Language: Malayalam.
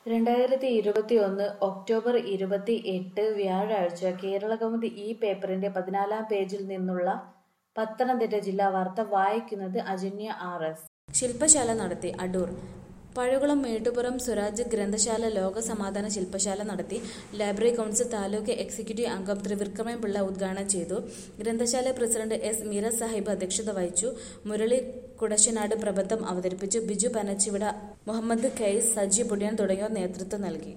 രണ്ടായിരത്തി ഇരുപത്തിയൊന്ന് ഒക്ടോബർ ഇരുപത്തി എട്ട് വ്യാഴാഴ്ച കേരളകൗമുദി ഈ പേപ്പറിന്റെ പതിനാലാം പേജിൽ നിന്നുള്ള പത്തനംതിട്ട ജില്ലാ വാർത്ത വായിക്കുന്നത് അജന്യ ആർ എസ് ശില്പശാല നടത്തി അടൂർ പഴകുളം മേട്ടുപുറം സ്വരാജ് ഗ്രന്ഥശാല ലോക സമാധാന ശില്പശാല നടത്തി ലൈബ്രറി കൗൺസിൽ താലൂക്ക് എക്സിക്യൂട്ടീവ് അംഗം ത്രിവിക്രമൻ പിള്ള ഉദ്ഘാടനം ചെയ്തു ഗ്രന്ഥശാല പ്രസിഡന്റ് എസ് മീര സാഹിബ് അധ്യക്ഷത വഹിച്ചു മുരളി കുടശനാട് പ്രബന്ധം അവതരിപ്പിച്ചു ബിജു പനച്ചിവിട മുഹമ്മദ് ഖൈസ് സജി പുടിയൻ തുടങ്ങിയവർ നേതൃത്വം നൽകി